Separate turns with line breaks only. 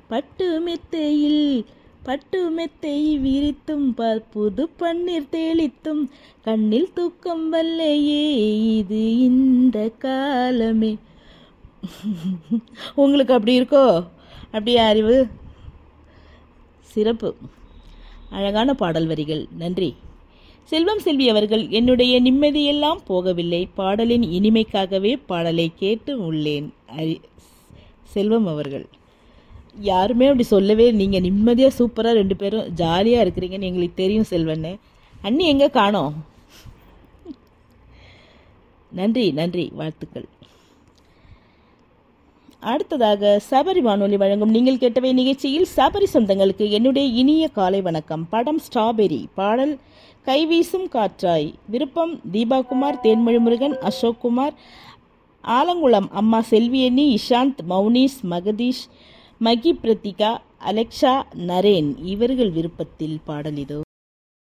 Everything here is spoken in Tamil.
பட்டு மெத்தையில் பட்டு மெத்தை விரித்தும் பால் புது பன்னீர் தெளித்தும் கண்ணில் தூக்கம் வல்லையே இது இந்த காலமே உங்களுக்கு அப்படி இருக்கோ அப்படியே அறிவு சிறப்பு அழகான பாடல் வரிகள் நன்றி செல்வம் செல்வி அவர்கள் என்னுடைய நிம்மதியெல்லாம் போகவில்லை பாடலின் இனிமைக்காகவே பாடலை கேட்டு உள்ளேன் அறி செல்வம் அவர்கள் யாருமே அப்படி சொல்லவே நீங்கள் நிம்மதியாக சூப்பராக ரெண்டு பேரும் ஜாலியாக இருக்கிறீங்கன்னு எங்களுக்கு தெரியும் செல்வன்னு அண்ணி எங்கே காணோம் நன்றி நன்றி வாழ்த்துக்கள் அடுத்ததாக சபரி வானொலி வழங்கும் நீங்கள் கேட்டவை நிகழ்ச்சியில் சபரி சொந்தங்களுக்கு என்னுடைய இனிய காலை வணக்கம் படம் ஸ்ட்ராபெரி பாடல் கைவீசும் காற்றாய் விருப்பம் தீபாகுமார் தேன்மொழி முருகன் அசோக் குமார் ஆலங்குளம் அம்மா செல்வியண்ணி இஷாந்த் மௌனீஸ் மகதீஷ் மகி பிரத்திகா அலெக்ஷா நரேன் இவர்கள் விருப்பத்தில் பாடல் இதோ